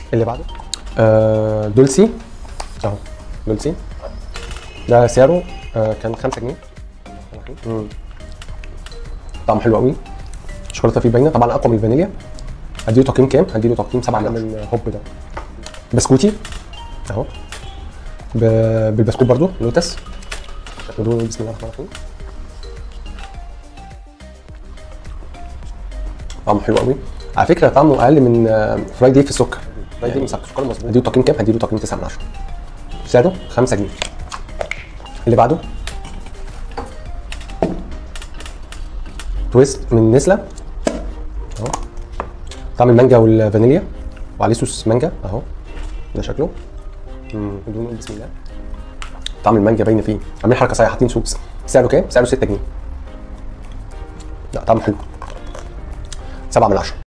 اللي بعده آه دولسي اهو دولسي ده سعره آه كان 5 جنيه مم. طعمه حلو قوي الشوكولاته فيه باينه طبعا اقوى من الفانيليا اديله تقييم كام؟ هديله تقييم 7 من الهوب ده بسكوتي اهو ب- بالبسكوت برضو لوتس ندوق بسم الله الرحمن الرحيم طعمه حلو قوي على فكره طعمه اقل من آه، فرايدي في السكر فرايدي مسكر سكر مظبوط هديله تقييم كام؟ هديله تقييم 9 من 10 سعره 5 جنيه اللي بعده تويست من نسله اهو طعم المانجا والفانيليا وعليه صوص مانجا اهو ده شكله امم بدون بسم الله طعم المانجا باين فيه عاملين حركه صحيحه حاطين صوص سعره كام؟ سعره 6 جنيه لا طعمه حلو 7 من 10